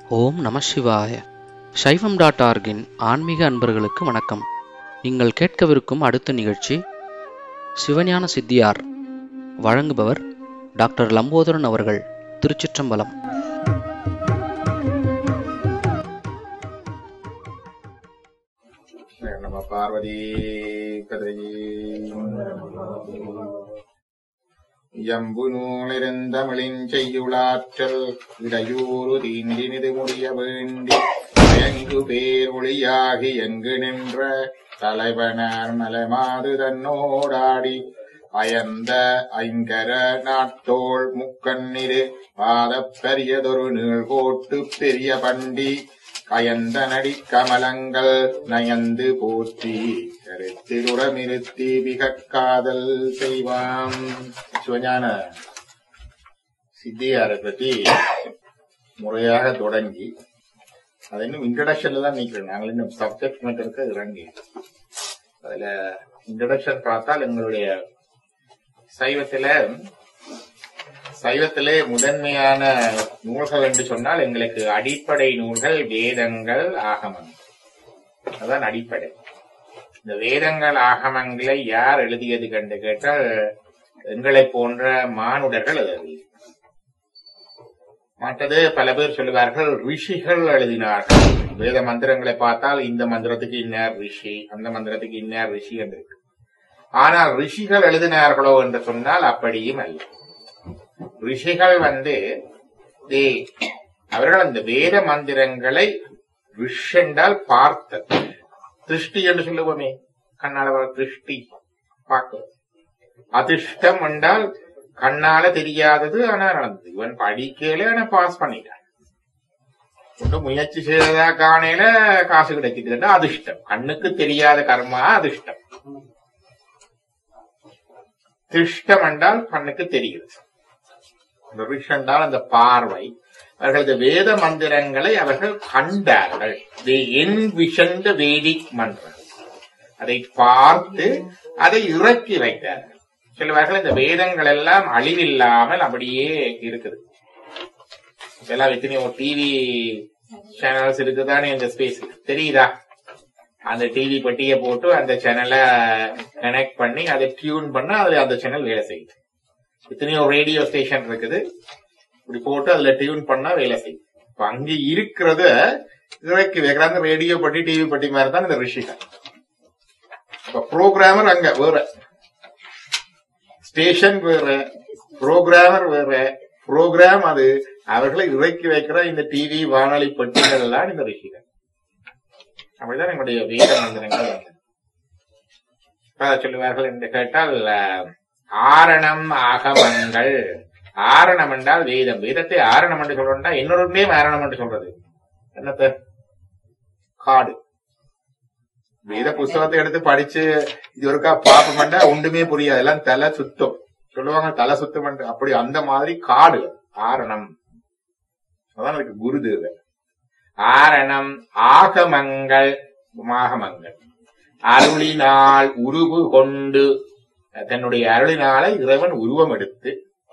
ஓம் நம சிவாய சைவம் டாட் ஆர்கின் ஆன்மீக அன்பர்களுக்கு வணக்கம் நீங்கள் கேட்கவிருக்கும் அடுத்த நிகழ்ச்சி சிவஞான சித்தியார் வழங்குபவர் டாக்டர் லம்போதரன் அவர்கள் திருச்சிற்றம்பலம் நம பார்வதி கதையே எம்பு நூலிருந்தமிழின் செய்யுளாற்றல் இடையூறு தீண்டினிது முடிய வேண்டி பயங்கு பேர் ஒளியாகி எங்கு நின்ற தலைவனார் மலமாது தன்னோடாடி அயர்ந்த ஐங்கர நாட்டோள் முக்கண்ணிரு பாதப் பெரியதொரு நீள்கோட்டு பெரிய பண்டி கயந்த நடி கமலங்கள் நயந்து போற்றி கருத்திருடமிருத்தி மிகக்காதல் செய்வாம் சிவஞான சித்தியாரை பற்றி முறையாக தொடங்கி அது இன்னும் இன்ட்ரடக்ஷன்ல தான் நிக்கிறோம் நாங்கள் இன்னும் சப்ஜெக்ட் மேட்டருக்கு இறங்கி அதுல இன்ட்ரடக்ஷன் பார்த்தால் எங்களுடைய சைவத்துல சைவத்திலே முதன்மையான நூல்கள் என்று சொன்னால் எங்களுக்கு அடிப்படை நூல்கள் வேதங்கள் ஆகமங்கள் அதான் அடிப்படை இந்த வேதங்கள் ஆகமங்களை யார் எழுதியது கண்டு கேட்டால் எங்களை போன்ற மானுடர்கள் எழுதி மற்றது பல பேர் சொல்லுவார்கள் ரிஷிகள் எழுதினார்கள் வேத மந்திரங்களை பார்த்தால் இந்த மந்திரத்துக்கு இன்னார் ரிஷி அந்த மந்திரத்துக்கு இன்னார் ரிஷி என்று இருக்கு ஆனால் ரிஷிகள் எழுதினார்களோ என்று சொன்னால் அப்படியும் அல்ல ரிஷிகள் வந்து தே- அவர்கள் அந்த வேத மந்திரங்களை ரிஷ் என்றால் பார்த்தது திருஷ்டி என்று சொல்லுவோமே கண்ணால வர திருஷ்டி பார்க்க அதிர்ஷ்டம் என்றால் கண்ணால தெரியாதது ஆனா நடந்தது இவன் படிக்கல ஆனா பாஸ் பண்ணிட்டான் ஒன்றும் முயற்சி செய்ததா காணையில காசு கிடைக்குதுன்னா அதிர்ஷ்டம் கண்ணுக்கு தெரியாத கர்மா அதிர்ஷ்டம் திருஷ்டம் என்றால் கண்ணுக்கு தெரிகிறது இந்த ரிஷ் என்றால் அந்த பார்வை அவர்களது வேத மந்திரங்களை அவர்கள் கண்டார்கள் they envisioned the Vedic மந்திரம் அதை பார்த்து அதை இறக்கி வைத்தார்கள் சிலவர்கள் இந்த வேதங்கள் எல்லாம் அழிவில்லாமல் அப்படியே இருக்குது எல்லாம் எத்தனையோ டிவி சேனல்ஸ் இருக்குதானே இந்த ஸ்பேஸ் தெரியுதா அந்த டிவி பெட்டியை போட்டு அந்த சேனலை கனெக்ட் பண்ணி அதை டியூன் பண்ணா அதுல அந்த சேனல் வேலை செய்யுது எத்தனையோ ரேடியோ ஸ்டேஷன் இருக்குது இப்படி போட்டு அதுல டியூன் பண்ணா வேலை செய்யும் இப்ப அங்க இருக்கிறத இறக்கி வைக்கிறாங்க ரேடியோ பட்டி டிவி பட்டி மாதிரி தான் இந்த ரிஷிகள் இப்ப ப்ரோக்ராமர் அங்க வேற ஸ்டேஷன் வேற ப்ரோக்ராமர் வேற ப்ரோக்ராம் அது அவர்களை இறக்கி வைக்கிற இந்த டிவி வானொலி பெட்டிகள் எல்லாம் இந்த ரிஷிகள் அப்படிதான் எங்களுடைய வேத மந்திரங்கள் வந்தது இப்ப அதை சொல்லுவார்கள் என்று கேட்டால் அஹ், ஆரணம் ஆகமங்கள் ஆரணம் என்றால் வேதம் வேதத்தை ஆரணம் என்று சொல்றா இன்னொரு நேம் ஆரணம் என்று சொல்றது என்னத்த காடு வேத புஸ்தகத்தை எடுத்து படிச்சு இது ஒருக்கா பாப்பமெண்டா ஒன்றுமே புரியாது எல்லாம் தலை சுத்தம் சொல்லுவாங்க தலை சுத்தம் என்று அப்படி அந்த மாதிரி காடு ஆரணம் அதான் அதுக்கு குருதேவ ஆரணம் ஆகமங்கள் ஆகமங்கள் அருளினால் உருவு கொண்டு தன்னுடைய அருளினால இறைவன் உருவம் எடுத்து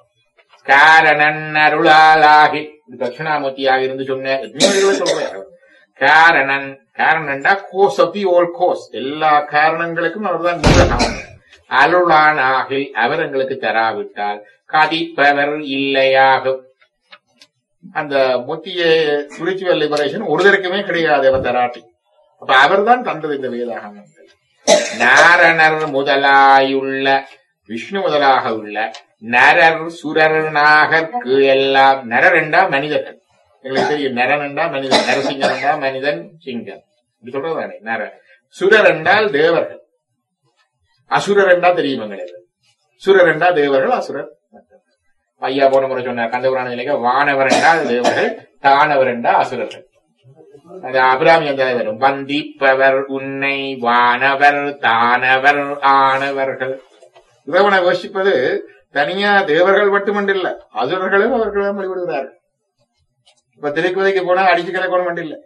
காரணன் அருளாலாகி இது தட்சிணாமூர்த்தியாக இருந்து சொன்ன எத்தனையோ தடவை சொல்றேன் காரணன் காரணன்டா கோஸ் ஆஃப் தி ஓல் கோஸ் எல்லா காரணங்களுக்கும் அவர்தான் மூலகாரணம் அருளானாகில் அவர் எங்களுக்கு தராவிட்டால் கதிப்பவர் இல்லையாகும் அந்த முக்கிய ஸ்பிரிச்சுவல் லிபரேஷன் ஒருதருக்குமே கிடையாது அவர் தராட்டி அப்ப அவர்தான் தந்தது இந்த வேதாகமங்கள் நாரணர் முதலாயுள்ள விஷ்ணு முதலாக உள்ள நரர் சுரர் நாகர்க்கு எல்லாம் நரர் என்றா மனிதர்கள் எங்களுக்கு தெரியும் நரன் என்றா மனிதன் நரசிங்கன் என்றா மனிதன் சிங்கன் இப்படி சொல்றது தானே நர சுரர் என்றால் தேவர்கள் அசுரர் என்றா தெரியும் எங்களுக்கு சுரர் என்றா தேவர்கள் அசுரர் ஐயா போன முறை சொன்னார் கந்தபுராண நிலைக்க வானவர் என்றால் தேவர்கள் தானவர் என்றா அசுரர்கள் அது அபிராமி அந்த வரும் வந்திப்பவர் உன்னை வானவர் தானவர் ஆனவர்கள் இறைவனை யோசிப்பது தனியா தேவர்கள் மட்டுமண்டில்ல அசுரர்களும் அவர்களும் வழிபடுகிறார்கள் இப்ப திருப்பதிக்கு போனா அடிச்சு கிடக்கணும் மண்டில்ல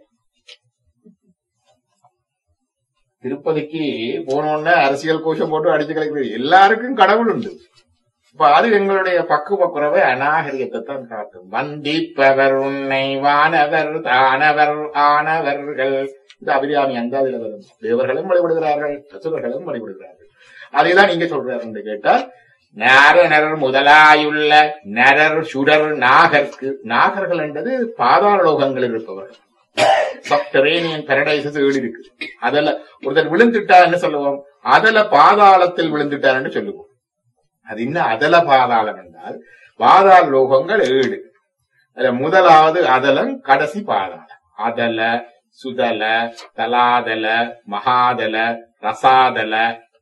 திருப்பதிக்கு போனோடனே அரசியல் கோஷம் போட்டு அடிச்சு கிடக்கிறது எல்லாருக்கும் கடவுள் உண்டு இப்ப அது எங்களுடைய பக்குவ குறைவை அநாகரிகத்தை தான் காட்டும் வந்திப்பவர் உன்னை வானவர் தானவர் ஆனவர்கள் இந்த அபிராமி அந்த அதுல வரும் தேவர்களும் வழிபடுகிறார்கள் அசுரர்களும் வழிபடுகிறார்கள் அதைதான் நீங்க சொல்றாரு என்று கேட்டால் நாரணர் முதலாயுள்ள நரர் சுடர் நாகர்க்கு நாகர்கள் என்றது பாதாள லோகங்களில் இருப்பவர்கள் சப்டரேனியன் பெரடைசஸ் ஏழு இருக்கு அதுல ஒருத்தர் விழுந்துட்டா என்ன சொல்லுவோம் அதுல பாதாளத்தில் விழுந்துட்டார் என்று சொல்லுவோம் அது இன்னும் அதல பாதாளம் என்றால் பாதாள லோகங்கள் ஏழு அதுல முதலாவது அதலம் கடைசி பாதாளம் அதல சுதல தலாதல மகாதல ரசாதல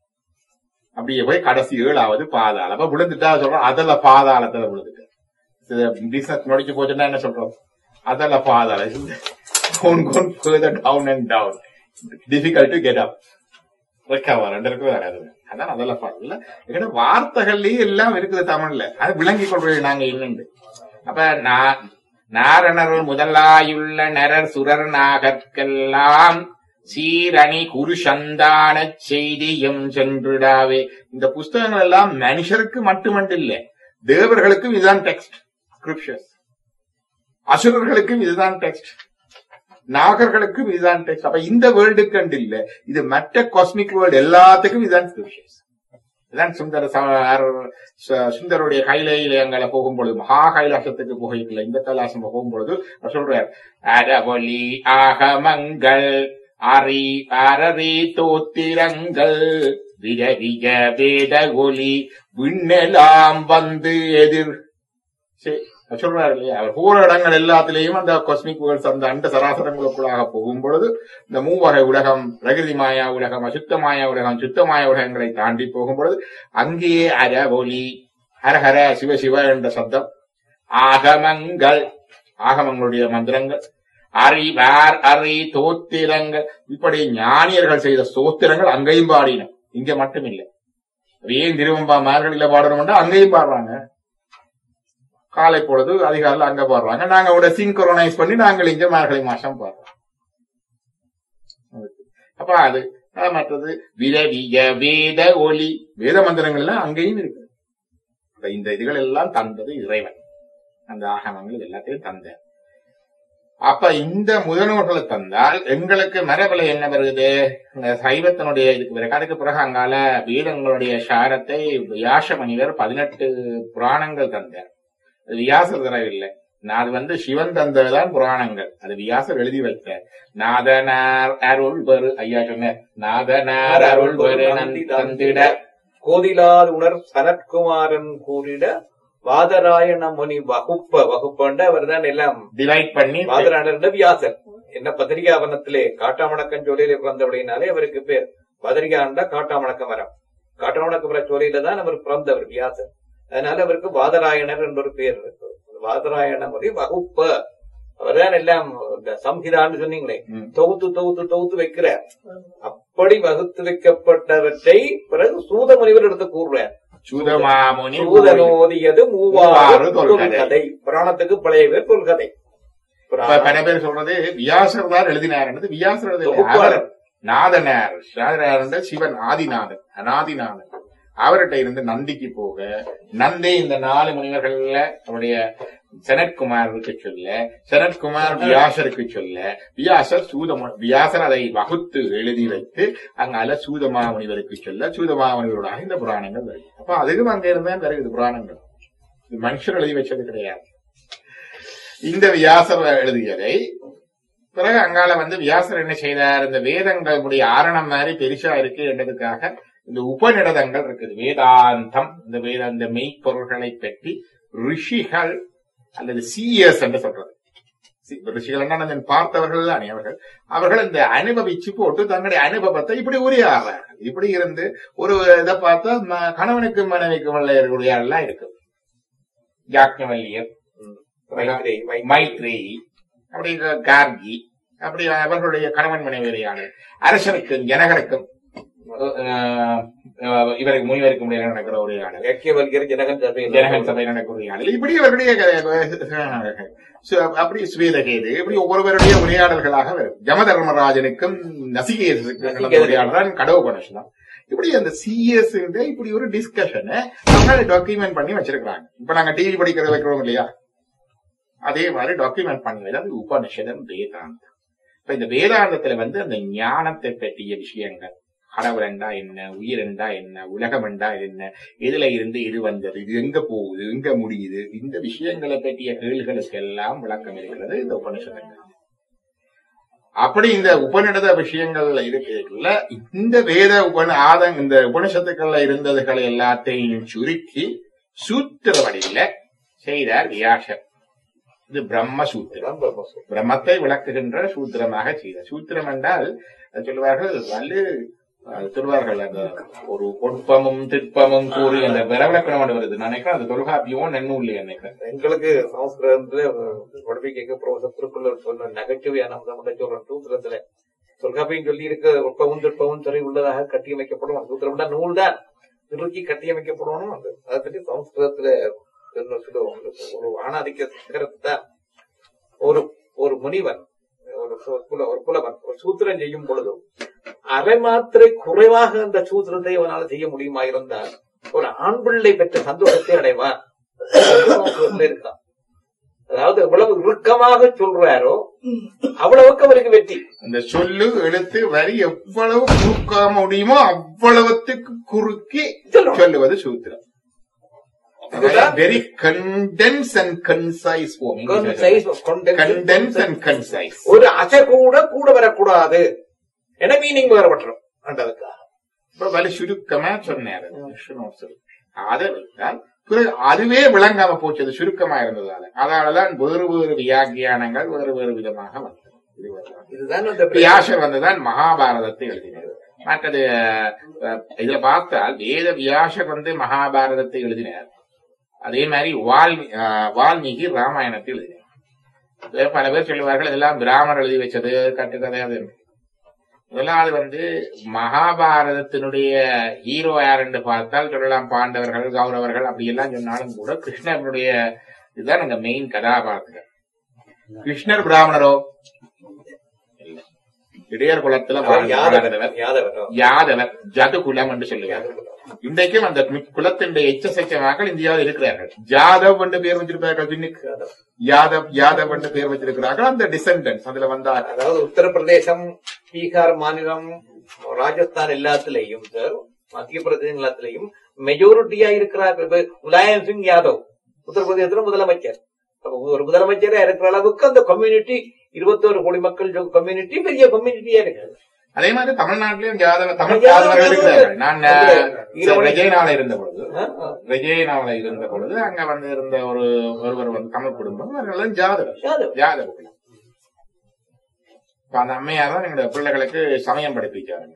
அப்படியே போய் கடைசி ஏழாவது பாதாளம் அப்ப விழுந்துட்டா சொல்றோம் அதல பாதாளத்துல விழுந்துட்டு பிசினஸ் முடிச்சு போச்சுன்னா என்ன சொல்றோம் அதல பாதாளம் going, going further down and down. Difficult to get up. recover இருக்கு வராது அதான் அதெல்லாம் பாடல எங்கிட்ட வார்த்தைகள்லயே எல்லாம் இருக்குது தமிழ்ல அது விளங்கி கொள்வது நாங்க என்னண்டு அப்ப நா- நாரணர் முதலாயுள்ள நரர் சுரர் நாகற்கெல்லாம் சீரணி குரு சந்தான செய்தியும் சென்றுடாவே இந்த புஸ்தகங்கள் எல்லாம் மனுஷருக்கு மட்டுமண்டில்ல தேவர்களுக்கும் இதுதான் டெக்ஸ்ட் ஸ்கிரிப்சர்ஸ் அசுரர்களுக்கும் இதுதான் டெக்ஸ்ட் நாகர்களுக்கும் இதுதான் டெக்ஸ்ட் அப்ப இந்த வேர்ல்டுக்கு அண்டு இல்ல இது மற்ற காஸ்மிக் வேர்ல்டு எல்லாத்துக்கும் இதுதான் ஸ்கிரிப்சர்ஸ் இதான் சுந்தர ச- ச- சுந்தருடைய கைலையில எங்களை போகும்பொழுது மகா கைலாசத்துக்கு போகல இந்த கைலாசம் போகும்பொழுது அவர் சொல்றார் அரவொலி ஆகமங்கள் அறி அரறி தோத்திரங்கள் விரவிக வேத ஒலி விண்ணெல்லாம் வந்து எதிர் சரி, அவர் சொல்றாரு இல்லையா அவர் போற இடங்கள் எல்லாத்திலேயும் அந்த காஸ்மிக் வேர்ல்ட்ஸ் அந்த அண்ட சராசரங்களுக்குள்ளாக போகும் பொழுது இந்த மூவகை உலகம் பிரகிருதி மாயா உலகம் அசுத்த மாயா உலகம் சுத்த மாயா உலகங்களை தாண்டி போகும் பொழுது அங்கேயே அர ஒலி ஹரஹர சிவ சிவ என்ற சப்தம் ஆகமங்கள் ஆகமங்களுடைய மந்திரங்கள் அறிவார் அறி தோத்திரங்கள் இப்படி ஞானியர்கள் செய்த ஸ்தோத்திரங்கள் அங்கேயும் பாடின இங்க மட்டும் இல்லை ஏன் திருவம்பா மார்கழியில பாடணும்னா அங்கேயும் பாடுறாங்க காலை பொழுது அதிகாலையில் அங்க பாடுறாங்க நாங்க உட சிங்க்ரோனைஸ் பண்ணி நாங்கள் இங்க மார்கழி மாசம் பாடுறோம் அப்ப அது அஹ் மற்றது விரவிய வேத ஒலி வேத மந்திரங்கள் எல்லாம் அங்கேயும் இருக்கு அப்ப இந்த இதுகள் எல்லாம் தந்தது இறைவன் அந்த ஆகமங்கள் இது எல்லாத்தையும் தந்த அப்ப இந்த முதல்வர்களை தந்தால் எங்களுக்கு மரபுல என்ன வருது இந்த சைவத்தினுடைய இதுக்கு பிறகு அதுக்கு பிறகு அங்கால வேதங்களுடைய சாரத்தை வியாச மனிதர் பதினெட்டு புராணங்கள் தந்தார் அது வியாசர் தரவில்லை நான் அது வந்து சிவன் தந்ததுதான் புராணங்கள் அது வியாசர் எழுதி வைத்தார் நாதனார் அருள் பெரு ஐயா சொன்னார் நாதனார் அருள் பெரு நந்தி தந்திட கோதிலால் உணர் சனத்குமாரன் கூறிட வாதராயண முனி வகுப்ப வகுப்பண்ட அவர் தான் எல்லாம் டிவைட் பண்ணி வாதராயணர் வியாசர் என்ன பத்திரிகாவனத்திலே காட்டாமணக்கம் சோலையில பிறந்தபடினாலே அவருக்கு பேர் பத்திரிகாண்டா காட்டாமணக்கம் வரம் காட்டாமணக்கம் வர சோலையில தான் அவர் பிறந்தவர் வியாசர் அதனால அவருக்கு வாதராயணர் என்ற ஒரு பேர் இருக்கு வாதராயண முனி வகுப்ப அவர்தான் எல்லாம் இந்த சம்ஹிதான்னு சொன்னீங்களே ம். தொகுத்து தொகுத்து தொகுத்து வைக்கிறார் அப்படி வகுத்து வைக்கப்பட்டவற்றை பிறகு சூத முனிவர் எடுத்து கூறுறார் சூதமாமுனி சூதனோதியது மூவாறு மூவாறு தொல்கதை. தொல்கதை புராணத்துக்கு பழைய பேர் தொல்கதை இப்ப பல பேர் சொல்றது வியாசர் தான் எழுதினார் வியாசர் எழுதல அவர் தொகுப்பாளர். நாதனார் நாதனார் என்ற சிவன் ஆதிநாதன் அநாதிநாதன் அவர்கிட்ட இருந்து நந்திக்கு போக நந்தி இந்த நாலு முனிவர்கள்ல அவருடைய சனத்குமாருக்கு சொல்ல சனத்குமார் வியாசருக்கு சொல்ல வியாசர் சூதம வியாசர் அதை வகுத்து எழுதி வைத்து அங்கால சூதமா முனிவருக்கு சொல்ல சூதமா முனிவரோட இந்த புராணங்கள் வருது அப்ப அதுக்கும் அங்க இருந்தான் வருகிறது புராணங்கள் இது மனுஷர் எழுதி வச்சது கிடையாது இந்த வியாசர் எழுதியதை பிறகு அங்கால வந்து வியாசர் என்ன செய்தார் இந்த வேதங்களுடைய ஆரணம் மாதிரி பெருசா இருக்கு என்றதுக்காக இந்த உபநிடதங்கள் இருக்குது வேதாந்தம் இந்த வேத இந்த மெய்ப்பொருள்களை பற்றி ரிஷிகள் அல்லது சீயர்ஸ் என்று சொல்றது சி- ரிஷிகள் என்ன நான் பார்த்தவர்கள் தானே அவர்கள் அவர்கள் இந்த அனுபவிச்சு போட்டு தங்களுடைய அனுபவத்தை இப்படி உரையாடுறார்கள் இப்படி இருந்து ஒரு இதை பார்த்தா ம- கணவனுக்கு மனைவிக்கு உள்ள எல்லாம் இருக்கு யாக்ஞவல்லியர் மைத்ரேயி, மைத்ரேயி. மைத்ரேயி அப்படி கார்கி அப்படி அவர்களுடைய கணவன் மனைவியான அரசனுக்கும் ஜனகருக்கும் அஹ், அஹ், இவருக்கு முனிவருக்கு முடிய நடக்கிற உரையாடல் யாக்கியவல்கியர் ஜனகன் சபையில் ஜனகன் சபை நடக்கிற உரையாடல் இப்படி அவர்களுடைய க- சு- அப்படி ஸ்வேதகேது இப்படி ஒவ்வொருவருடைய உரையாடல்களாக வரும் யம தர்மராஜனுக்கும் நசிகேதனுக்கும் நடந்த உரையாடல் கடவு கணேசன் இப்படி அந்த சிஎஸ் இப்படி ஒரு டிஸ்கஷனை அவங்க டாக்குமெண்ட் பண்ணி வச்சிருக்காங்க இப்ப நாங்க டிவி படிக்கிறது வைக்கிறோம் இல்லையா அதே மாதிரி டாக்குமெண்ட் பண்ணி அது உபனிஷதம் வேதாந்தம் இப்ப இந்த வேதாந்தத்துல வந்து அந்த ஞானத்தை பற்றிய விஷயங்கள் கடவுள் என்றா என்ன உயிர் என்றா என்ன உலகம் என்றா என்ன எதுல இருந்து இது வந்தது இது எங்க போகுது எங்க முடியுது இந்த விஷயங்களை பற்றிய கேள்விகளுக்கு எல்லாம் விளக்கம் இருக்கிறது இந்த உபனிஷதங்கள் அப்படி இந்த உபநிடத விஷயங்கள்ல இருக்குல்ல இந்த வேத உபன ஆதம் இந்த உபனிஷத்துக்கள்ல இருந்ததுகளை எல்லாத்தையும் சுருக்கி சூத்திர வடிவில செய்தார் வியாசர் இது பிரம்ம சூத்திரம் பிரம்மத்தை விளக்குகின்ற சூத்திரமாக செய்தார் சூத்திரம் என்றால் அது சொல்லுவார்கள் வலு அது சொல்லுவார்கள் அந்த ஒரு பொற்பமும் திட்பமும் கூறி அந்த விரவிலக்கணம் வருது நான் நினைக்கிறேன் அது தொல்காப்பியமும் நென்னூல்லி நினைக்கிறேன் எங்களுக்கு சமஸ்கிருதத்துல உடம்பை கேட்க ப்ரொஃபசர் திருக்குள்ளர் சொன்ன நகைச்சுவையான அம்சம் மட்டும் சொல்றேன் சூத்திரத்துல தொல்காப்பியம் சொல்லி இருக்க உட்பவும் திட்பமும் துறை உள்ளதாக கட்டியமைக்கப்படும் சூத்திரம் தான் நூல் தான் திருச்சி கட்டியமைக்கப்படணும் அது அதை பற்றி சமஸ்கிருதத்துல சொல்ல- சொல்லுவோம் ஒரு ஆணாதிக்க சிகரத்தை தான் ஒரு ஒரு முனிவன் ஒரு சு- குல- ஒரு புலவன் ஒரு சூத்திரம் செய்யும் பொழுது அரை மாத்திரை குறைவாக அந்த சூத்திரத்தை அவனால் செய்ய முடியுமா இருந்தால் ஒரு ஆண் பிள்ளை பெற்ற சந்தோஷத்தை அடைவான் சமஸ்கிருதத்துல இருக்கான் அதாவது எவ்வளவு இறுக்கமாக சொல்றாரோ அவ்வளவுக்கு அவருக்கு வெற்றி அந்த சொல்லு எழுத்து வரி எவ்வளவு குறுக்க முடியுமோ அவ்வளவுத்துக்கு குறுக்கி சொல்லணும். சொல்லுவது சூத்திரம் இதுதான் very condensed and concise concise, condensed, condensed and concise ஒரு அசை கூட கூட வரக்கூடாது என மீனிங் வேறுபட்டுரும் அதுக்காக இப்ப வலி சுருக்கமா சொன்னாரு விஷ்ணுவர்சன். அதை விட்டால் பிறகு அதுவே விளங்காம போச்சு அது சுருக்கமா இருந்ததால அதனாலதான் வேறு வேறு வியாக்கியானங்கள் வேறு வேறு விதமாக வந்தது இது வரலாறு. இதுதான் அந்த வியாசர் வந்துதான் மகாபாரதத்தை எழுதினார் மற்றது அஹ், இதுல பார்த்தால் வேத வியாசர் வந்து மகாபாரதத்தை எழுதினார் அதே மாதிரி வால்மீ அஹ், வால்மீகி ராமாயணத்தை எழுதினார் இதுல பல பேர் சொல்லுவார்கள் இதெல்லாம் பிராமணர் எழுதி வச்சது கட்டுக்கதை அது என்று. முதலாவது வந்து மகாபாரதத்தினுடைய ஹீரோ யாருன்னு பார்த்தால் சொல்லலாம் பாண்டவர்கள் கௌரவர்கள் அப்படி எல்லாம் சொன்னாலும் கூட கிருஷ்ணனுடைய இதுதான் அங்க மெயின் கதாபாத்திரம் கிருஷ்ணர் பிராமணரோ இல்ல இடையர் குலத்துல அவர் யாதவர் வாழ்ந்தவர் யாதவர் யாதவர் ஜது குலம் என்று சொல்லுவார் இன்றைக்கும் அந்த குலத்தினுடைய எச்சசச்சமாக இந்தியாவில் இருக்கிறார்கள் ஜாதவ் என்று பேர் வச்சிருப்பார்கள் பின்னுக்கு யாதவ் யாதவ் என்று பேர் வச்சிருக்கிறார்கள் அந்த டிசெண்டன்ஸ் அதுல வந்தார் அதாவது உத்தரப்பிரதேசம் பீகார் மாநிலம் ராஜஸ்தான் எல்லாத்திலையும் சார் மத்திய பிரதேசம் எல்லாத்திலையும் மெஜாரிட்டியா இருக்கிறார்கள் இப்ப முலாயம் சிங் யாதவ் உத்தரப்பிரதேசத்துல முதலமைச்சர் அப்ப ஒரு முதலமைச்சரா இருக்கிற அளவுக்கு அந்த கம்யூனிட்டி இருபத்தோரு கோடி மக்கள் கம்யூனிட்டி பெரிய கம்யூனிட்டியா இருக்கு அதே மாதிரி தமிழ்நாட்டிலும் யாதவ தமிழ் யாதவ- யாதவர்கள் இருக்கிறார்கள் நான் ஈரோடு- விஜயனால இருந்த பொழுது ஆ, ஆ. விஜயனால இருந்த பொழுது அங்க வந்து இருந்த ஒரு ஒருவர் வந்து தமிழ் குடும்பம் அவர்கள் ஜாதவர் யாதவ் ஜாதவ குலம் இப்ப அந்த அம்மையார் தான் எங்களுடைய பிள்ளைகளுக்கு சமயம் படிப்பிச்சாருங்க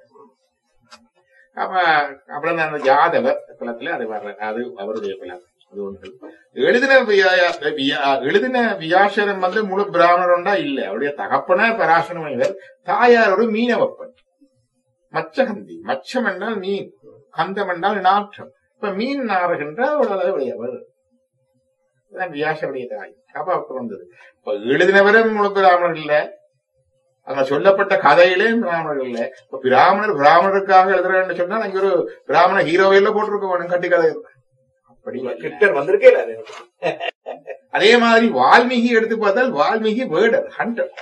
அப்ப அப்புறம் அந்த ஜாதவர் குலத்துல அது வர்ற அது அவருடைய குலம் அது ஒன்று எழுதின வியா- வியா- எழுதின வியாசரம் வந்து முழு பிராமணருண்டா இல்ல அவருடைய தகப்பன பராசர முனிவர் தாயார் ஒரு மீனவப்பன் மச்சகந்தி மச்சம் என்றால் மீன் கந்தம் என்றால் நாற்றம் இப்ப மீன் நாறுகின்ற உடலை உடையவர் இதுதான் வியாசருடைய தாய் அப்ப அப்ப வந்தது இப்ப எழுதினவரும் முழு பிராமணர் இல்ல அங்க சொல்லப்பட்ட கதையிலே பிராமணர்கள் இல்ல இப்ப பிராமணர் பிராமணருக்காக எழுதுறேன்னு சொன்னா அங்க ஒரு பிராமண ஹீரோவையில போட்டிருக்க வேணும் கட்டி கதை அப்படி இல்ல. கிட்டர் வந்திருக்கே இல்ல அது. அதே மாதிரி வால்மீகி எடுத்து பார்த்தால் வால்மீகி வேர்டர் ஹண்டர்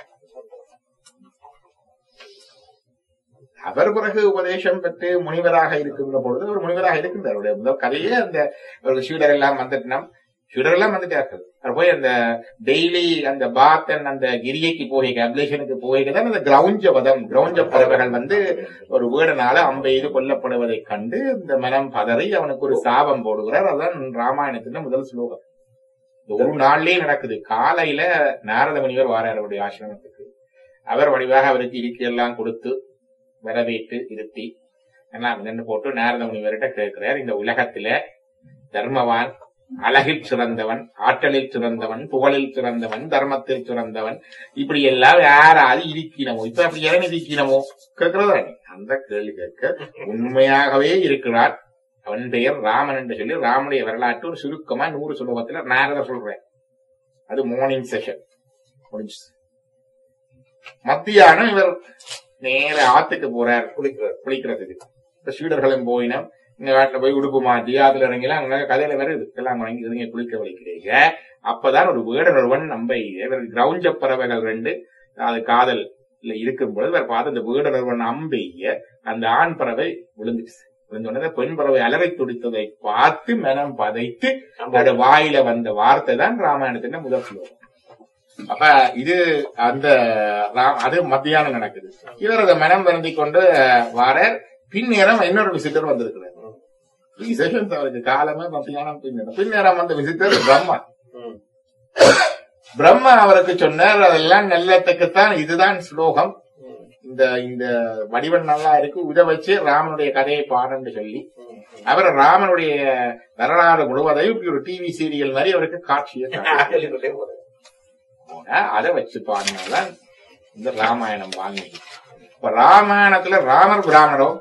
அவர் பிறகு உபதேசம் பெற்று முனிவராக இருக்கின்ற பொழுது ஒரு முனிவராக இருக்கின்றார் அவருடைய முதல் கதையே அந்த ஒரு சீடர் எல்லாம் வந்துட்டோம் சீடர் எல்லாம் வந்துட்டார்கள் அவர் போய் அந்த டெய்லி அந்த பாத்தன் அந்த கிரியைக்கு போய் அப்லேஷனுக்கு போய்க்கு தான் அந்த கிரௌஞ்ச வதம் கிரௌஞ்ச பறவைகள் வந்து ஒரு வீடனால அம்பெய்து கொல்லப்படுவதைக் கண்டு இந்த மனம் பதறி அவனுக்கு ஒரு சாபம் போடுகிறார் அதான் ராமாயணத்தின் முதல் ஸ்லோகம் இந்த ஒரு நாள்லயே நடக்குது காலையில நாரத முனிவர் வாரார் அவருடைய ஆசிரமத்துக்கு அவர் வடிவாக அவருக்கு இருக்கையெல்லாம் கொடுத்து வரவேற்று இருத்தி எல்லாம் நின்று போட்டு நாரத முனிவர்கிட்ட கேட்கிறார் இந்த உலகத்தில தர்மவான் அழகில் சிறந்தவன் ஆற்றலில் சிறந்தவன் புகழில் சிறந்தவன் தர்மத்தில் சிறந்தவன் இப்படி எல்லாம் யாராவது இருக்கினமோ இப்ப அப்படி ஏன் இருக்கினமோ கேட்கிறதா அந்த கேள்வி கேட்க உண்மையாகவே இருக்கிறார் அவன் பெயர் ராமன் என்று சொல்லி ராமனுடைய வரலாற்று ஒரு சுருக்கமா நூறு சுலோகத்துல நாரத சொல்றேன் அது மார்னிங் செஷன் முடிஞ்சு மத்தியானம் இவர் நேர ஆத்துக்கு போறார் குளிக்கிறார் குளிக்கிறதுக்கு இப்ப சீடர்களும் போயினோம் இந்த காட்டுல போய் உடுப்பு மாட்டி அதுல இறங்கிலாம் அங்க கதையில வேற இதுக்கெல்லாம் வாங்கி இதுங்க குளிக்க வலிக்கிறீங்க அப்பதான் ஒரு வேடன் ஒருவன் நம்ப இவர் கிரௌஞ்ச பறவைகள் ரெண்டு அது காதல் இல்ல இருக்கும் பொழுது வேற பார்த்து அந்த வேடன் ஒருவன் அம்பெய்ய அந்த ஆண் பறவை விழுந்துச்சு விழுந்த உடனே பெண் பறவை அலறை துடித்ததை பார்த்து மனம் பதைத்து அதோட வாயில வந்த வார்த்தை தான் ராமாயணத்தின் முதல் ஸ்லோகம் அப்ப இது அந்த ரா- அது மத்தியானம் நடக்குது இவர் அதை மனம் வருந்தி கொண்டு வாரர் பின்னேரம் இன்னொரு விசிட்டர் வந்திருக்கிறார் Three sessions அவருக்கு காலமே மத்தியானம் பின்னேரம் பின்னேரம் வந்த விசிட்டர் பிரம்மா ம். பிரம்மா அவருக்கு சொன்னார் அதெல்லாம் நல்லத்துக்குத்தான் இதுதான் ஸ்லோகம் ம். இந்த இந்த வடிவம் நல்லா இருக்கு இதை வச்சு ராமனுடைய கதையை பாடுன்னு சொல்லி ம். அவர் ராமனுடைய வரலாறு முழுவதையும் இப்படி ஒரு டிவி சீரியல் மாதிரி அவருக்கு காட்சியை காட்டினார். சொல்லிக்கொண்டே போறேன். அதை வச்சு பாடினாதான் இந்த ராமாயணம் வால்மீகி இப்ப ராமாயணத்துல ராமர் பிராமணரோ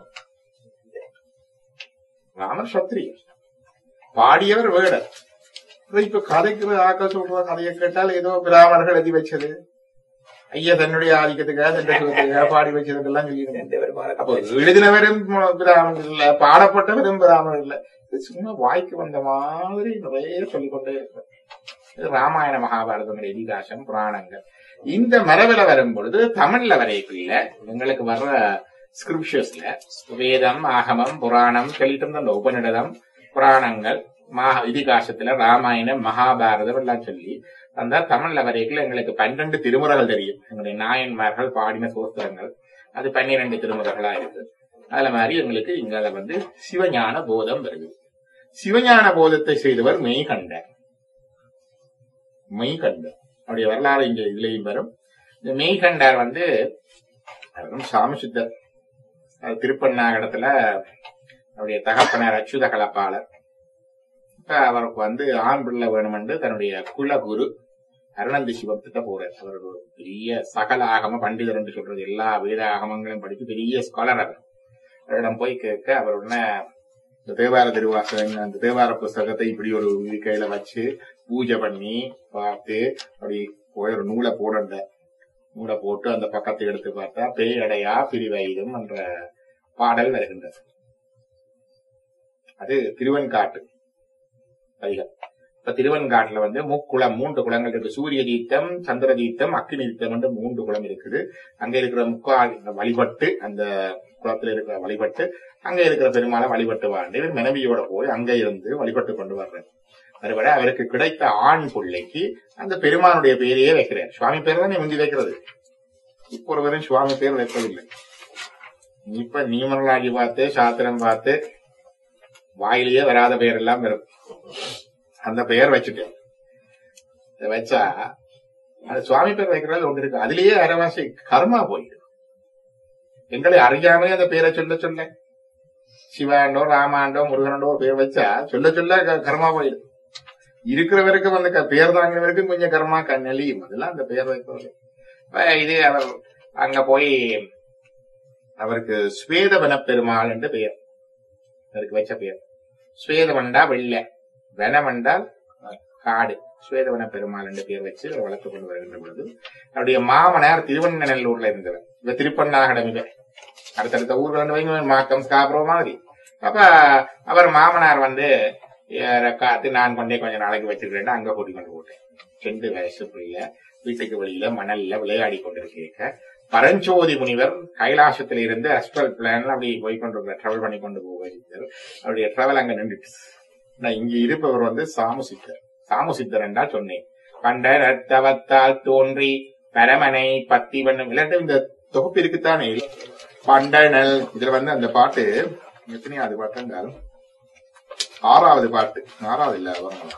ராமர் சத்திரியர் பாடியவர் வேடர் அப்புறம் இப்ப கதைக்கிற ஆக்கள் சொல்ற கதையை கேட்டால் ஏதோ பிராமணர்கள் எழுதி வச்சது ஐயா தன்னுடைய ஆதிக்கத்துக்காக தன்னுடைய சுகத்துக்காக பாடி வச்சதுக்கெல்லாம் சொல்லிடுங்க எந்த வருமான அப்போ எழுதினவரும் பிராமணர் இல்ல பாடப்பட்டவரும் பிராமணர் இல்ல இது சும்மா வாய்க்கு வந்த மாதிரி நிறைய சொல்லிக்கொண்டே இருப்பார் இது ராமாயண மகாபாரதம் இதிகாசம் புராணங்கள் இந்த மரபில வரும் பொழுது தமிழ்ல வரைக்குள்ள எங்களுக்கு வர்ற ஸ்கிரிப்ஷர்ஸ்ல வேதம் ஆகமம் புராணம் சொல்லிட்டு இருந்த அந்த உபநிடதம் புராணங்கள் மகா இதிகாசத்துல ராமாயணம் மகாபாரதம் எல்லாம் சொல்லி அந்த தமிழ்ல வரைக்குள்ள எங்களுக்கு பன்னிரண்டு திருமுறைகள் தெரியும் எங்களுடைய நாயன்மார்கள் பாடின சோஸ்திரங்கள் அது பன்னிரண்டு திருமுறைகளா இருக்கு அதுல மாதிரி எங்களுக்கு இங்க வந்து சிவஞான போதம் வருது சிவஞான போதத்தை செய்தவர் மெய்கண்டர் மெய்கண்டர் அவருடைய வரலாறு இங்க இதுலயும் வரும் இந்த மெய்கண்டார் வந்து அவரும் சாமிசுத்தர் அது திருப்பண்ணாகடத்துல அவருடைய தகப்பனார் அச்சுத கலப்பாளர் இப்ப அவருக்கு வந்து ஆண் பிள்ளை வேணுமென்று தன்னுடைய குலகுரு அருணந்தி சிவம் கிட்ட போறார் அவர் ஒரு பெரிய சகல ஆகம பண்டிதர் என்று சொல்றது எல்லா வேத ஆகமங்களையும் படித்து பெரிய ஸ்காலர் அவர் அவரிடம் போய் கேட்க அவர் உடனே இந்த தேவார திருவாசகம் அந்த தேவார புஸ்தகத்தை இப்படி ஒரு இது கையில வச்சு பூஜை பண்ணி பார்த்து அப்படி போய் ஒரு நூலை போடண்ட நூலை போட்டு அந்த பக்கத்தை எடுத்து பார்த்தா பேயடையா பிரிவைதம் என்ற பாடல் வருகின்றது அது திருவெண்காட்டு பதிகம் இப்ப திருவெண்காட்டுல வந்து முக்குளம் மூன்று குளங்கள் இருக்கு சூரிய தீர்த்தம் சந்திர தீர்த்தம் அக்னி தீர்த்தம் என்று மூன்று குளம் இருக்குது அங்க இருக்கிற முக்கால் வழிபட்டு அந்த குளத்துல இருக்கிற வழிபட்டு அங்க இருக்கிற பெருமாளை வழிபட்டு வாழ்ந்து இவர் மனைவியோட போய் அங்க இருந்து வழிபட்டு கொண்டு வர்றார் மறுபட அவருக்கு கிடைத்த ஆண் பிள்ளைக்கு அந்த பெருமானுடைய பேரையே வைக்கிறார் சுவாமி பேர் தான் முந்தி வைக்கிறது இப்ப ஒருவரும் சுவாமி பேர் வைப்பதில்லை இப்ப நியமனலாகி பார்த்து சாத்திரம் பார்த்து வாயிலேயே வராத பெயர் எல்லாம் வரும் அந்த பெயர் வச்சுட்டேன் இதை வச்சா அது சுவாமி பேர் வைக்கிறது ஒன்று இருக்கு அதுலயே அரைவாசி கர்மா போயிடும் எங்களை அறியாமே அந்த பேரை சொல்ல சொல்ல சிவாண்டோ ராமாண்டோ முருகனண்டோ ஒரு பேர் வச்சா சொல்ல சொல்ல க- கர்மா போயிடும் இருக்கிறவருக்கு வந்து க- பேர் தாங்கினவருக்கும் கொஞ்சம் கர்மா க- நெளியும் அதெல்லாம் அந்த பேர் வைப்பது இப்ப இது அவர் அங்க போய் அவருக்கு ஸ்வேதவன பெருமாள் என்று பெயர் அவருக்கு வச்ச பெயர் ஸ்வேதவண்டா வெள்ளை வனமண்டால் காடு ஸ்வேதவன பெருமாள் என்று பெயர் வச்சு அவர் வளர்த்து கொண்டு வருகின்ற பொழுது அவருடைய மாமனார் திருவண்ணநல்லூர்ல இருந்தவர் இப்ப திருப்பண்ணாகடம் இவர் அடுத்தடுத்த ஊர்ல வந்து வைங்க மாக்கம் ஸ்காபுரம் மாதிரி அப்ப அவர் மாமனார் வந்து ஏற காத்து நான் கொண்டே கொஞ்ச நாளைக்கு வச்சிருக்கேன் அங்க கூட்டி கொண்டு போட்டேன் ரெண்டு வயசு பிள்ளை வீட்டுக்கு வெளியில மணல்ல விளையாடி கொண்டிருக்க பரஞ்சோதி முனிவர் கைலாசத்துல இருந்து அஸ்ட்ரல் பிளான்ல அப்படி போய் கொண்டு டிராவல் பண்ணி கொண்டு போவார் அவருடைய டிராவல் அங்க நின்றுட்டு நான் இங்க இருப்பவர் வந்து சாமுசித்தர் சாமுசித்தர் என்றா சொன்னேன் கண்ட ரத்தவத்தால் தோன்றி பரமனை பத்தி பண்ணும் இல்லாட்டி இந்த தொகுப்பு இருக்குத்தானே பண்டனல் இதுல வந்து அந்த பாட்டு எத்தனையாவது பாட்டு என்றாலும் ஆறாவது பாட்டு ஆறாவது இல்ல வரணும்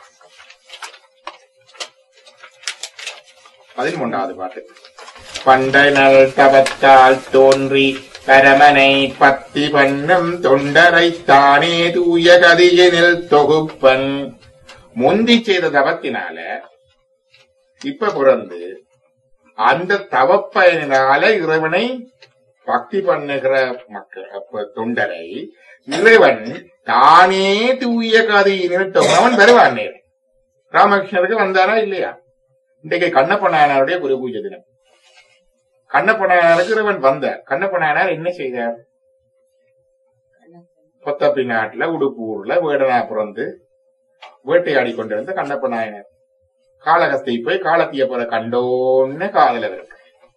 பதிமூன்றாவது பாட்டு பண்டனல் தவத்தால் தோன்றி பரமனை பத்தி பண்ணும் தொண்டரை தானே தூய கதியினில் தொகுப்பன் முந்தி செய்த தவத்தினால இப்ப பிறந்து அந்த தவப்பயனால இறைவனை பக்தி பண்ணுகிற மக்கள் அப்ப தொண்டரை இறைவன் தானே தூய கதையினில் தொகு- அவன் வருவான் ராமகிருஷ்ணருக்கு வந்தாரா இல்லையா இன்றைக்கு கண்ணப்ப நாயனாருடைய குரு பூஜை தினம் கண்ணப்ப நாயனாருக்கு இறைவன் வந்தார் கண்ணப்ப நாயனார் என்ன செய்தார் பொத்தப்பி நாட்டுல உடுப்பூர்ல வேடனா பிறந்து வேட்டையாடி கொண்டிருந்த கண்ணப்ப நாயனர் காளகஸ்தை போய் காலத்திய போல கண்டோன்னு காதல இருக்கு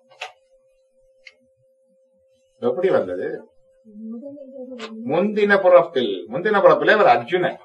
எப்படி வந்தது முந்தின புறப்பில் முந்தின புறப்பில் இவர் அர்ஜுனன்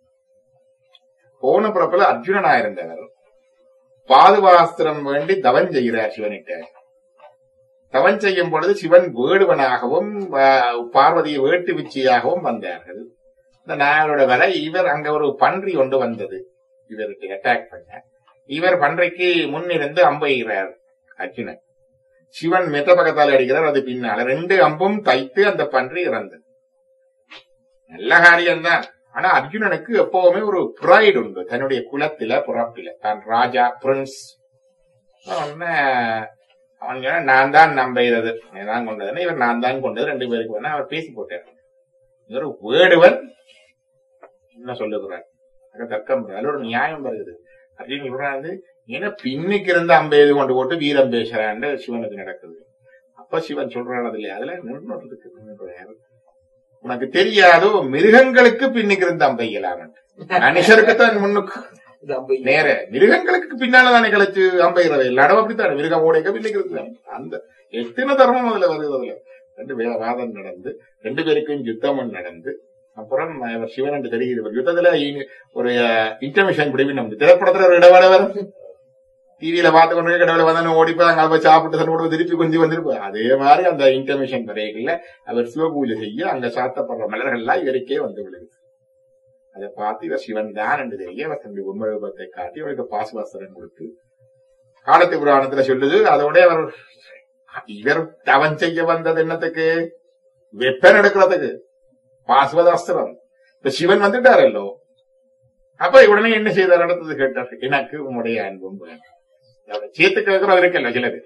போன புறப்பில் அர்ஜுனனா இருந்தவர் பாதுகாஸ்திரம் வேண்டி தவம் செய்கிறார் சிவனிட்ட தவம் செய்யும் பொழுது சிவன் வேடுவனாகவும் ஆஹ், பார்வதியை வேட்டு விச்சியாகவும் வந்தார்கள் இந்த நாயரோட வர இவர் அங்க ஒரு பன்றி கொண்டு வந்தது இவருக்கு அட்டாக் பண்ண இவர் பன்றைக்கு முன்னிருந்து அம்பைகிறார் அர்ஜுனன் சிவன் மெத்த பக்கத்தால் அடிக்கிறார் அது பின்னால ரெண்டு அம்பும் தைத்து அந்த பன்றி இறந்தது நல்ல காரியம்தான் ஆனா அர்ஜுனனுக்கு எப்பவுமே ஒரு ப்ரைடு உண்டு தன்னுடைய குலத்தில பிறப்பில தான் ராஜா பிரின்ஸ் அவன் அவன் சொன்னா, நான் தான் நம்புகிறது நான் கொண்டதுன்னு இவர் நான் தான் கொண்டது ரெண்டு பேருக்கு வேணா அவர் பேசி போட்டார் இவர் வேடுவன் என்ன சொல்லுகிறார் அங்க தர்க்கம் வருது. அதுல ஒரு நியாயம் வருது அப்படின்னு இவரா வந்து ஏன்னா பின்னுக்கு இருந்த அம்பெய்து கொண்டு போட்டு வீரம் பேசுறான்னு சிவனுக்கு நடக்குது அப்ப சிவன் சொல்றாரு அதுல அதுல நின்னுறதுக்கு நின்னுறாரு. உனக்கு தெரியாதோ மிருகங்களுக்கு பின்னுக்கு இருந்த அம்பையலாம் மனுஷருக்குத்தான் முன்னுக்கு இந்த அம்பை நேர மிருகங்களுக்கு பின்னால தானே கழிச்சு அம்பைகிறது எல்லாரும் அப்படித்தானே மிருகம் ஓடைக்க பின்னுக்கு இருக்குதானே அந்த எத்தனை தர்மம் அதுல வருது அதுல ரெண்டு பேர வாதம் நடந்து ரெண்டு பேருக்கும் யுத்தமும் நடந்து அப்புறம் அவர் சிவன் என்று தெரியுது ஒரு யுத்தத்துல இ- ஒரு இன்டர்மிஷன் பிடிவி நம்ம திரைப்படத்துல ஒரு இடவேளை வரும் டிவியில பார்த்து கொண்டு கடவுளை வந்தானு ஓடிப்பா அங்க போய் சாப்பிட்டு சண்டை போட்டு திருப்பி கொஞ்சம் வந்திருப்பா அதே மாதிரி அந்த இன்டர்மிஷன் வரைகள்ல அவர் சிவபூஜை செய்ய அங்க சாத்தப்படுற மலர்கள்லாம் இவருக்கே வந்து விழுகுது அதை பார்த்து இவர் சிவன் தான் என்று தெரிய அவர் தன்னுடைய உண்மரூபத்தை காட்டி அவருக்கு பாசுவாசனம் கொடுத்து காலத்து புராணத்துல சொல்லுது அதோட அவர் இவர் தவன் செய்ய வந்தது என்னத்துக்கு வெப்பன் எடுக்கிறதுக்கு பாசுவதாஸ்திரம் இப்ப சிவன் வந்துட்டாரல்லோ அப்ப உடனே என்ன செய்தார் அடுத்தது கேட்டார் எனக்கு உம்முடைய அன்பும் வேணும் அவரை சேர்த்து கேட்கிறோம் இருக்கல்ல சிலது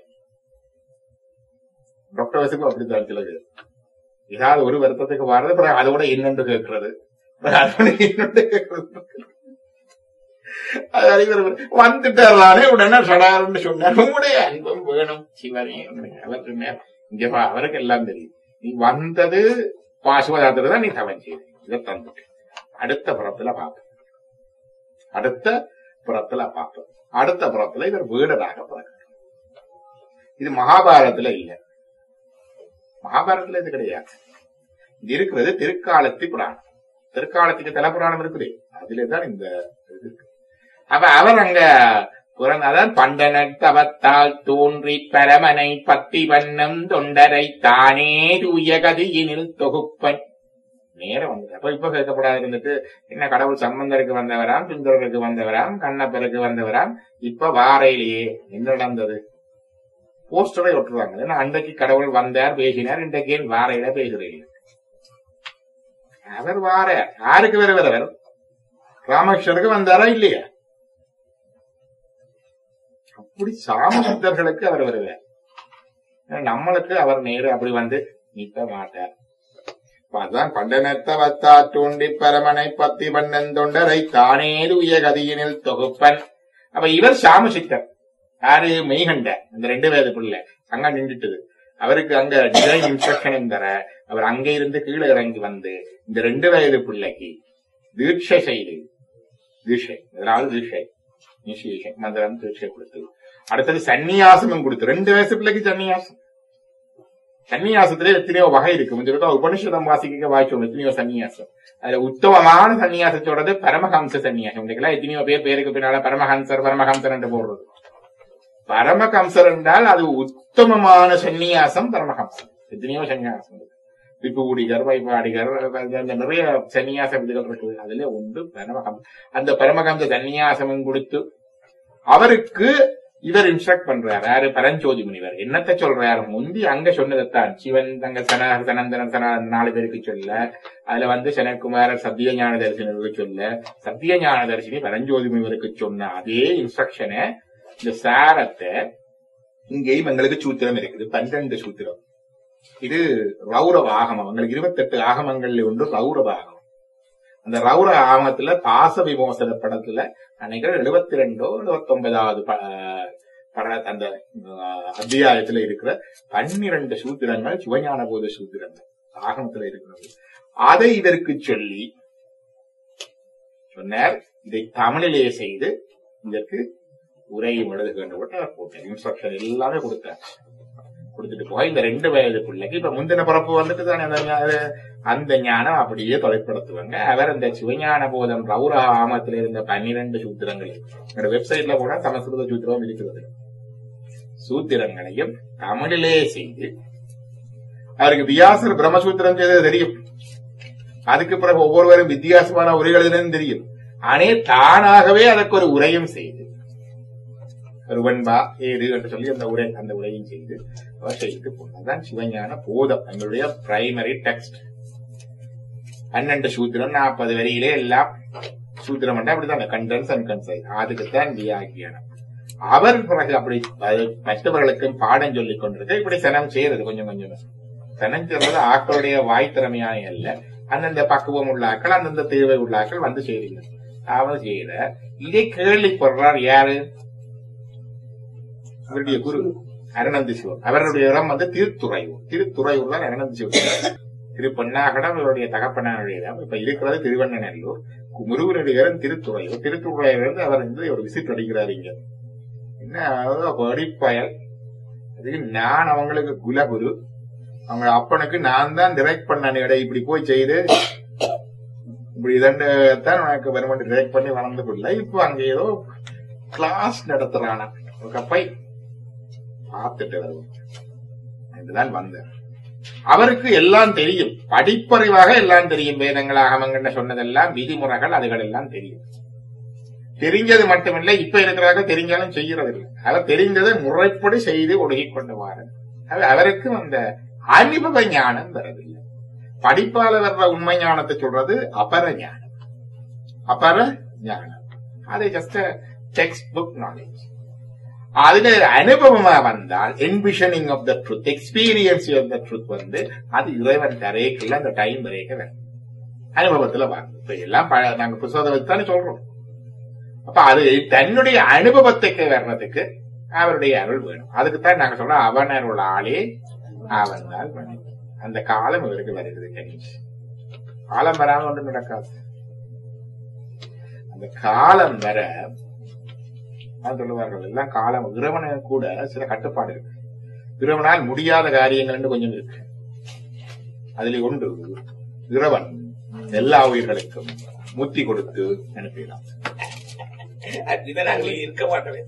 டாக்டர் வயசுக்கும் அப்படித்தான் சிலது ஏதாவது ஒரு வருத்தத்துக்கு வர்றது பிறகு அதோட இன்னொன்று கேட்கிறது பிறகு அதோட இன்னொன்று கேட்கிறது அது அறிவர் வந்துட்டாரே உடனே சடாருன்னு சொன்னார் உங்களுடைய அன்பும் வேணும் சிவனே அவர் சொன்னார் இங்க பா, அவருக்கு எல்லாம் தெரியும் நீ வந்தது பாசுவதாத்திர தான் நீ தவன் செய்த இதை தந்துட்டு அடுத்த புறத்துல பார்ப்போம் அடுத்த புறத்துல பார்ப்போம் அடுத்த புறத்துல இவர் வீடராக பிறக்கிறார் இது மகாபாரதத்துல இல்ல மகாபாரதத்துல இது கிடையாது இது இருக்கிறது திருக்காலத்தி புராணம் திருக்காலத்துக்கு தல புராணம் இருக்குது அதுலதான் இந்த இது இருக்கு அப்ப அவர் அங்க பிறந்த அதான் பண்டனர் தவத்தால் தோன்றி பரமனை பத்தி வண்ணம் தொண்டரை தானே தூய கதியினில் தொகுப்பன் நேரம் வந்து அப்ப இப்ப கேட்கப்படாது இருந்துட்டு என்ன கடவுள் சம்பந்தருக்கு வந்தவராம் சுந்தரருக்கு வந்தவராம் கண்ணப்பருக்கு வந்தவராம் இப்ப வாரையிலேயே என்ன நடந்தது போஸ்டரை ஒட்டுறாங்க ஏன்னா அன்றைக்கு கடவுள் வந்தார் பேசினார் இன்றைக்கு ஏன் வாரையில பேசுறீங்க அவர் வார யாருக்கு வேற வேற ராமகிருஷ்ணருக்கு வந்தாரா இல்லையா அப்படி சாமசித்தர்களுக்கு அவர் வருவார் ஆனா நம்மளுக்கு அவர் நேரு அப்படி வந்து நிற்க மாட்டார் அப்ப அதான் பண்டனத்த வத்தா தூண்டி பரமனை பத்தி பண்ணன் தொண்டரை தானே உய கதியினில் தொகுப்பன் அப்ப இவர் சாமசித்தர் யாரு மெய்கண்ட இந்த ரெண்டு வயது பிள்ளை அங்க நின்றுட்டுது அவருக்கு அங்க டிசைன் இன்ஸ்ட்ரக்ஷன் தர அவர் அங்க இருந்து கீழே இறங்கி வந்து இந்த ரெண்டு வயது பிள்ளைக்கு தீட்சை செய்து தீட்சை இதனால தீட்சை இனிஷியேஷன் மந்திரம் தீட்சை கொடுத்து அடுத்தது சன்னியாசமும் கொடுத்து ரெண்டு வயசு பிள்ளைக்கு சன்னியாசம் சன்னியாசத்திலே எத்தனையோ வகை இருக்கு முந்திருக்கா உபனிஷதம் வாசிக்க வாய்ச்சோம் எத்தனையோ சன்னியாசம் அதுல உத்தமமான சன்னியாசத்தோடது பரமஹம்ச சன்னியாசம் இன்னைக்கெல்லாம் எத்தனையோ பேர் பேருக்கு பின்னால பரமஹம்சர் பரமஹம்சர் என்று போடுறது பரமஹம்சர் என்றால் அது உத்தமமான சன்னியாசம் பரமஹம்சம் எத்தனையோ சன்னியாசம் இருக்கு விபூடிகர் வைபாடிகர் அந்த நிறைய சன்னியாச விதிகள் இருக்குது அதுல உண்டு பரமஹம் அந்த பரமஹம்ச சன்னியாசமும் கொடுத்து அவருக்கு இவர் இன்ஸ்ட்ரக்ட் பண்றார் யாரு பரஞ்சோதி முனிவர் என்னத்த சொல்றாரு முந்தி அங்க சொன்னதைத்தான் சிவன் தங்க சன சனந்தன சன நாலு பேருக்கு சொல்ல அதுல வந்து சனகுமாரர் சத்திய ஞான தரிசனருக்கு சொல்ல சத்திய ஞான தரிசனி பரஞ்சோதி முனிவருக்கு சொன்ன அதே இன்ஸ்ட்ரக்ஷனை இந்த சாரத்தை இங்கேயும் எங்களுக்கு சூத்திரம் இருக்குது பன்னிரண்டு சூத்திரம் இது ரௌரவ ஆகமம் எங்களுக்கு இருபத்தெட்டு ஆகமங்கள்ல ஒன்று ரௌரவ ஆகமம் அந்த ரௌர ஆகமத்துல பாச விமோசன படத்துல நினைக்கிறேன் எழுபத்தி ரெண்டோ எழுபத்தி ஒன்பதாவது பட அந்த அஹ், அத்தியாயத்துல இருக்கிற பன்னிரண்டு சூத்திரங்கள் சிவஞான போத சூத்திரங்கள் ஆகமத்துல இருக்கிறது அதை இதற்கு சொல்லி சொன்னார் இதை தமிழிலே செய்து இதற்கு உரையும் எழுதுக என்று போட்டு அவர் போட்டார் இன்ஸ்ட்ரக்ஷன் எல்லாமே கொடுத்தார் கொடுத்துட்டு போய் இந்த ரெண்டு வயது பிள்ளைக்கு இப்ப முந்தின பிறப்பு வந்துட்டு தானே அந்த ஞா- அந்த ஞானம் அப்படியே தொலைப்படுத்துவாங்க அவர் இந்த சிவஞான போதம் ரவுரா ஆமத்தில் இருந்த பன்னிரண்டு சூத்திரங்கள் என்னோட வெப்சைட்ல கூட சமஸ்கிருத சூத்திரம் இருக்கிறது சூத்திரங்களையும் தமிழிலே செய்து அவருக்கு வியாசர் பிரம்மசூத்திரம் செய்தது தெரியும் அதுக்கு பிறகு ஒவ்வொருவரும் வித்தியாசமான உரைகளிலும் தெரியும் ஆனே தானாகவே அதற்கு ஒரு உரையும் செய்து ஒரு வெண்பா ஏது என்று சொல்லி அந்த உரை அந்த உரையும் செய்து அவர் செய்து போனதுதான் சிவஞான போதம் எங்களுடைய பிரைமரி டெக்ஸ்ட் பன்னெண்டு சூத்திரம் நாற்பது வரியிலே எல்லாம் சூத்திரம் என்றா அப்படிதான் கண்டன்ஸ் அண்ட் கன்சை அதுக்குத்தான் வியாக்கியானம் அவர் பிறகு அப்படி அது மற்றவர்களுக்கும் பாடம் சொல்லிக் கொண்டிருக்க இப்படி சனம் செய்யறது கொஞ்சம் கொஞ்சம் சனம் செய்யறது ஆக்களுடைய வாய் திறமையான அல்ல அந்தந்த பக்குவம் உள்ளாக்கள் அந்தந்த தேவை உள்ளாக்கள் வந்து செய்றீங்க அவன் செய்யற இதை கேள்விப்படுறார் யாரு அவருடைய குரு அருணந்தி சிவம் அவருடைய இடம் வந்து திருத்துறையூர் திருத்துறையூர் தான் அருணந்தி சிவம் திரு பொன்னாகடம் இவருடைய தகப்பனாருடைய இடம் இப்ப இருக்கிறது திருவண்ணநல்லூர் முருகனுடைய இடம் திருத்துறையூர் திருத்துறையூர் அவர் வந்து ஒரு விசிட் அடிக்கிறார் இங்க என்ன படிப்பயல் அதுக்கு நான் அவங்களுக்கு குலகுரு அவங்க அப்பனுக்கு நான் தான் டிரெக்ட் பண்ணேன் இடம் இப்படி போய் செய்து இப்படி இதண்டு எனக்கு வருமானம் டிரெக்ட் பண்ணி வளர்ந்து பிள்ளை இப்ப அங்க ஏதோ கிளாஸ் நடத்துறானா ஒரு கப்பை பார்த்துட்டு வருவோம் என்றுதான் வந்தார் அவருக்கு எல்லாம் தெரியும் படிப்பறிவாக எல்லாம் தெரியும் வேதங்கள் ஆகமங்கள்னு சொன்னதெல்லாம் விதிமுறைகள் அதுகள் எல்லாம் தெரியும் தெரிஞ்சது மட்டுமில்லை இப்ப இருக்கிறாங்க தெரிஞ்சாலும் செய்யறது இல்லை அவர் தெரிந்ததை முறைப்படி செய்து ஒடுகி கொண்டு வாரு அவருக்கு அந்த அனுபவ ஞானம் வரவில்லை படிப்பால வர்ற உண்மை ஞானத்தை சொல்றது அபர ஞானம் அபர ஞானம் அது ஜஸ்ட் டெக்ஸ்ட் புக் நாலேஜ் அதுல அனுபவமா வந்தால் envisioning of the truth experience of the truth வந்து அது இறைவன் தரேக்குள்ள அந்த டைம் வரைக்க வேணும் அனுபவத்துல வரும் இப்ப எல்லாம் ப- நாங்க புத்தகத்தை வச்சு தானே சொல்றோம் அப்ப அது தன்னுடைய அனுபவத்துக்கு வர்றதுக்கு அவருடைய அருள் வேணும் அதுக்குத்தான் நாங்க சொல்றோம் அவன் அருள் ஆளே அவன் தான் வேணும் அந்த காலம் இவருக்கு வருகிறது கணேஷ் காலம் வராம ஒன்றும் நடக்காது அந்த காலம் வர அதான் சொல்லுவார்கள் எல்லாம் காலம் இறைவன கூட சில கட்டுப்பாடு இருக்கு இறைவனால் முடியாத காரியங்கள் கொஞ்சம் இருக்கு அதில் ஒன்று இறைவன் எல்லா உயிர்களுக்கும் முத்தி கொடுத்து அனுப்பிடலாம் அதுதான் நாங்கள் இருக்க மாட்டோம்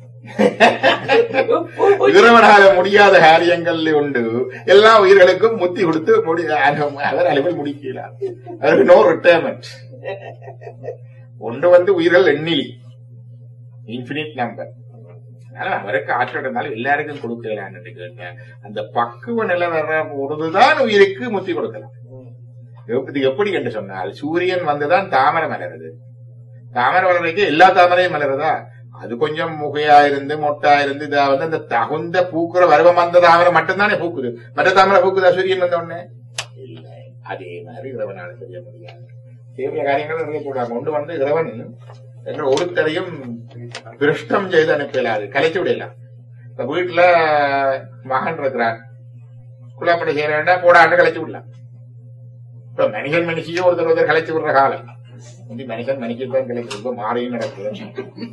இறைவனால முடியாத காரியங்கள் உண்டு எல்லா உயிர்களுக்கும் முத்தி கொடுத்து முடி அவர் அளவில் முடிக்கிறார் அதற்கு நோ ரிட்டையர்மெண்ட் ஒன்று வந்து உயிர்கள் எண்ணிலி இன்பினிட் நம்பர் அதனால அவருக்கு ஆற்றல் இருந்தாலும் எல்லாருக்கும் கொடுக்கலான்னு கேட்டேன் அந்த பக்குவ நிலை வர்ற பொழுதுதான் உயிருக்கு முத்தி கொடுக்கலாம் இது எப்படி என்று சொன்னால் சூரியன் வந்துதான் தாமரை மலருது தாமரை வளர்றதுக்கு எல்லா தாமரையும் மலருதா அது கொஞ்சம் முகையா இருந்து மொட்டா இருந்து இதா வந்து அந்த தகுந்த பூக்குற வருவம் வந்த தாமரை மட்டும்தானே பூக்குது மற்ற தாமரை பூக்குதா சூரியன் வந்த உடனே இல்லை அதே மாதிரி இறைவனால செய்ய முடியாது தேவைய காரியங்கள் நிறைய கூடாது கொண்டு வந்து இறைவன் என்ற ஒருத்தரையும் பிரஷ்டம் செய்து அனுப்பலாது கலைச்சு விடலாம் இப்ப வீட்டுல மகன் இருக்கிறான் குழாப்படை செய்ய வேண்டாம் போடாண்டு கலைச்சு விடலாம் இப்ப மனிதன் மனுஷியும் ஒருத்தர் ஒருத்தர் கலைச்சு விடுற காலம் முந்தி மனுஷன் மனுஷன் தான் கலைச்சு இப்ப மாறியும் நடக்குது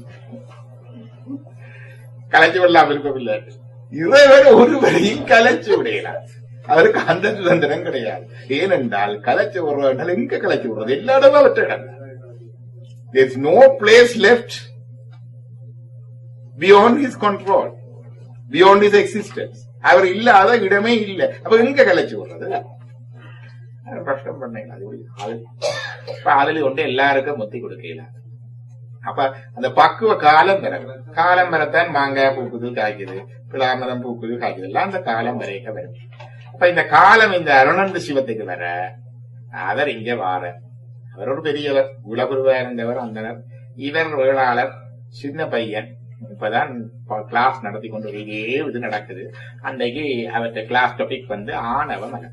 கலைச்சு விடலாம் விருப்பமில்லை இறைவன் ஒருவரையும் கலைச்சு விடையலாம் அவருக்கு அந்த சுதந்திரம் கிடையாது ஏனென்றால் கலைச்சு விடுறவர்கள் எங்க கலைச்சு விடுறது எல்லா இடமும் அவற்றை இடம் There's no place left beyond his control, beyond his existence. அவர் இல்லாத இடமே இல்லை அப்ப எங்க கலைச்சு விடுறது அது கஷ்டம் பண்ணீங்க அது ஒரு ஆள். அப்ப அதுல ஒன்று எல்லாருக்கும் முத்தி கொடுக்கல அப்ப அந்த பக்குவ காலம் வர காலம் வரத்தான் மாங்காய் பூக்குது காய்க்குது பிளாமரம் பூக்குது காய்க்குது எல்லாம் அந்த காலம் வரைக்க வரும் அப்ப இந்த காலம் இந்த அருணந்த சிவத்துக்கு வர அவர் இங்க வார அவர் ஒரு பெரியவர் குலகுருவா இருந்தவர் அந்தனர் இவர் வேளாளர் சின்ன பையன் இப்பதான் கிளாஸ் நடத்தி கொண்டு இதே இது நடக்குது அன்னைக்கு அவர்கிட்ட கிளாஸ் டாபிக் வந்து ஆணவ மலம்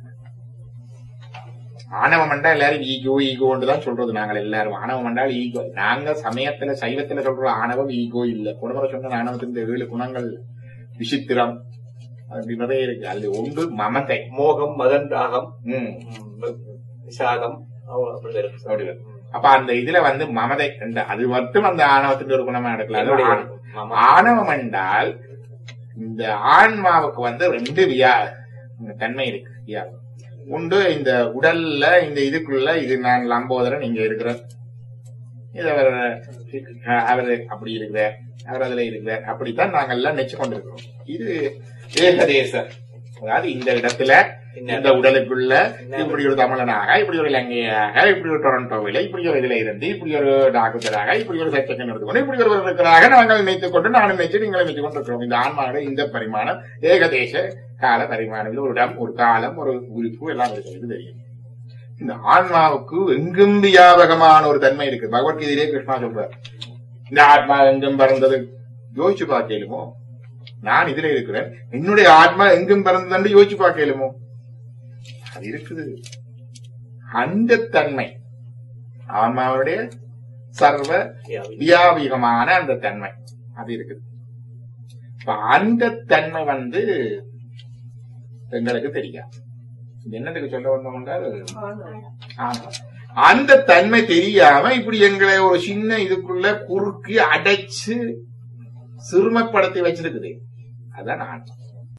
ஆணவம் என்றால் எல்லாரும் ஈகோ ஈகோன்னு தான் சொல்றது நாங்கள் எல்லாரும் ஆணவம் என்றால் ஈகோ நாங்க சமயத்துல சைவத்துல சொல்றோம் ஆணவம் ஈகோ இல்ல போன முறை சொன்ன ஆணவத்தின் இந்த ஏழு குணங்கள் விசித்திரம் அப்படி நிறைய இருக்கு அது ஒன்று மமதை மோகம் மதன் ராகம் ம் விஷாதம் அப்படி இருக்கு சார். அப்படி வரும். அப்ப அந்த இதுல வந்து மமதை என்ற அது மட்டும் அந்த ஆணவத்தின் ஒரு குணமா எடுக்கலாம் அது என்னுடைய ஆணவம். ஆமா. ஆணவம் என்றால் இந்த ஆன்மாவுக்கு வந்து ரெண்டு வியா இந்த தன்மை இருக்கு வியா உண்டு இந்த உடல்ல இந்த இதுக்குள்ள இது நான் லம்போதரன் இங்க இருக்கிறேன் இது அவர் அவர் அப்படி இருக்கிறார் அவர் அதுல இருக்கிறார் அப்படித்தான் நாங்கள் எல்லாம் நெச்சு கொண்டிருக்கிறோம் இது ஏகதேச அதாவது இந்த இடத்துல இந்த உடலுக்குள்ள இப்படி ஒரு தமிழனாக இப்படி ஒரு இலங்கையாக இப்படி ஒரு டொரண்டோவில இப்படி ஒரு இதுல இருந்து இப்படி ஒரு டாக்டராக இப்படி ஒரு சச்சக்கன் எடுத்துக்கொண்டு இப்படி ஒரு இருக்கிறாக நாங்கள் நினைத்துக் கொண்டு நானும் நினைச்சு நீங்களும் நினைத்துக் கொண்டிருக்கிறோம் இந்த ஆன்மாவோட இந்த பரிமாணம் ஏகதேச கால பரிமாணம் இது ஒரு இடம் ஒரு காலம் ஒரு உறுப்பு எல்லாம் இருக்கிறது தெரியும் இந்த ஆன்மாவுக்கு எங்கும் வியாபகமான ஒரு தன்மை இருக்கு பகவத்கீதையிலே கிருஷ்ணா சொல்றார் இந்த ஆத்மா எங்கும் பிறந்தது யோசிச்சு பார்க்கலுமோ நான் இதுல இருக்கிறேன் என்னுடைய ஆத்மா எங்கும் பிறந்ததுன்னு யோசிச்சு பார்க்கலுமோ அது இருக்குது அந்த தன்மை ஆன்மாவுடைய சர்வ வியாபிகமான அந்த தன்மை அது இருக்குது இப்ப அந்த தன்மை வந்து எங்களுக்கு தெரியாது இது என்னதுக்கு சொல்ல வந்தோம் என்றால் ஆமா. அந்த தன்மை தெரியாம இப்படி எங்களை ஒரு சின்ன இதுக்குள்ள குறுக்கி அடைச்சு சிறுமப்படுத்தி வச்சிருக்குது அதான் ஆன்மா